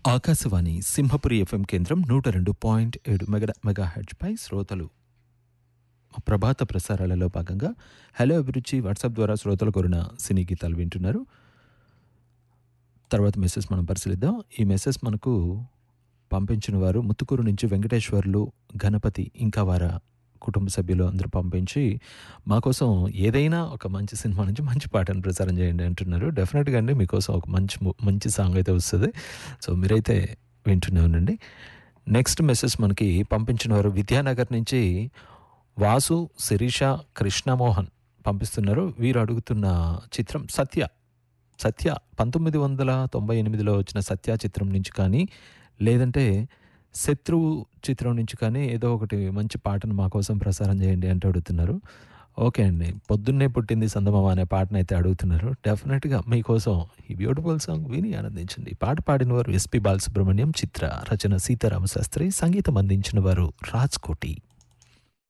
Akashvani Simhapuri FM కేంద్రం నూట రెండు పాయింట్ ఏడు మెగా మెగా పై శ్రోతలు ప్రభాత ప్రసారాలలో భాగంగా హలో అభిరుచి వాట్సాప్ ద్వారా శ్రోతలు కోరిన సినీ గీతాలు వింటున్నారు తర్వాత మెసేజ్ మనం పరిశీలిద్దాం ఈ మెసేజ్ మనకు పంపించిన వారు ముత్తుకూరు నుంచి వెంకటేశ్వర్లు గణపతి ఇంకా వారి కుటుంబ సభ్యులు అందరూ పంపించి మా కోసం ఏదైనా ఒక మంచి సినిమా నుంచి మంచి పాటను ప్రసారం చేయండి అంటున్నారు డెఫినెట్గా అండి మీకోసం ఒక మంచి ము- మంచి సాంగ్ అయితే వస్తుంది సో మీరైతే వింటూనే ఉండండి నెక్స్ట్ మెసేజ్ మనకి పంపించిన వారు విద్యానగర్ నుంచి వాసు శిరీష కృష్ణమోహన్ పంపిస్తున్నారు వీరు అడుగుతున్న చిత్రం సత్య సత్య పంతొమ్మిది వందల తొంభై ఎనిమిదిలో వచ్చిన సత్య చిత్రం నుంచి కానీ లేదంటే శత్రువు చిత్రం నుంచి కానీ ఏదో ఒకటి మంచి పాటను మా కోసం ప్రసారం చేయండి అంటే అడుగుతున్నారు ఓకే అండి పొద్దున్నే పుట్టింది సందమామ అనే పాటను అయితే అడుగుతున్నారు డెఫినెట్గా మీకోసం ఈ బ్యూటిఫుల్ సాంగ్ విని ఆనందించండి ఈ పాట పాడిన వారు ఎస్పి బాలసుబ్రహ్మణ్యం చిత్ర రచన సీతారామ శాస్త్రి సంగీతం అందించిన వారు రాజ్ కోటి